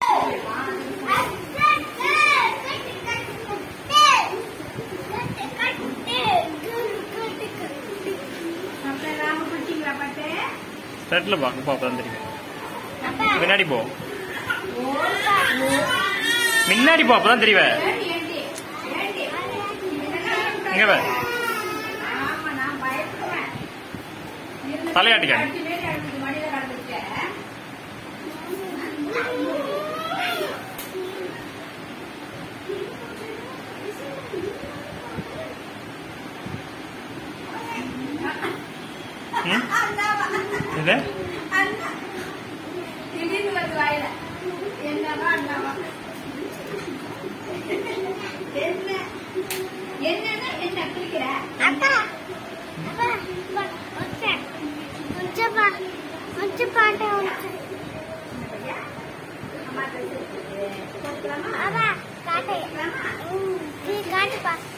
ஸ்டெட்டில் பார்க்க பார்ப்பதான் தெரியும் பின்னாடி போ முன்னாடி போ அப்பதான் தெரியுவ இங்க வே தலையாட்டிக்க ம்? இது திடீர்னு வருது வாயில என்னவா அண்ணாவா என்ன என்னன்னா என்ன குளிக்கிற அப்பா அப்பா கொஞ்சம் கொஞ்சம் பா கொஞ்சம் பாட்டு அம்மா ட்ரெஸ் அப்பா காட்டு ம், நீ காட்டுப்பா